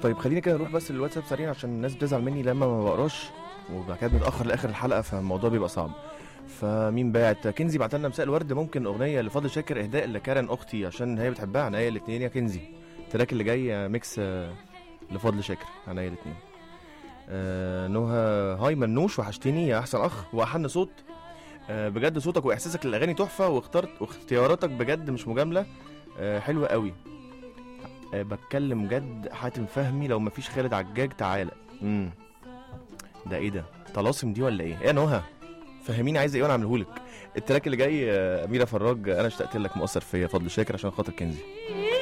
طيب خلينا كده نروح بس للواتساب سريع عشان الناس بتزعل مني لما ما بقراش وبعد كده بنتاخر لاخر الحلقه فالموضوع بيبقى صعب فمين باعت كنزي بعت لنا مساء الورد ممكن اغنيه لفضل شاكر اهداء لكارن اختي عشان هي بتحبها عناية الاثنين يا كنزي التراك اللي جاي ميكس آه، لفضل شاكر عناية الاثنين آه نهى هاي منوش وحشتني يا احسن اخ واحن صوت آه بجد صوتك واحساسك للاغاني تحفه واخترت واختياراتك بجد مش مجامله آه حلوه قوي آه بتكلم جد حاتم فهمي لو مفيش خالد عجاج تعالى امم ده ايه ده طلاسم دي ولا ايه ايه يا نهى فهميني عايز ايه وانا اعملهولك التراك اللي جاي آه، اميره فراج آه، انا اشتقت لك مؤثر فيا فضل شاكر عشان خاطر كنزي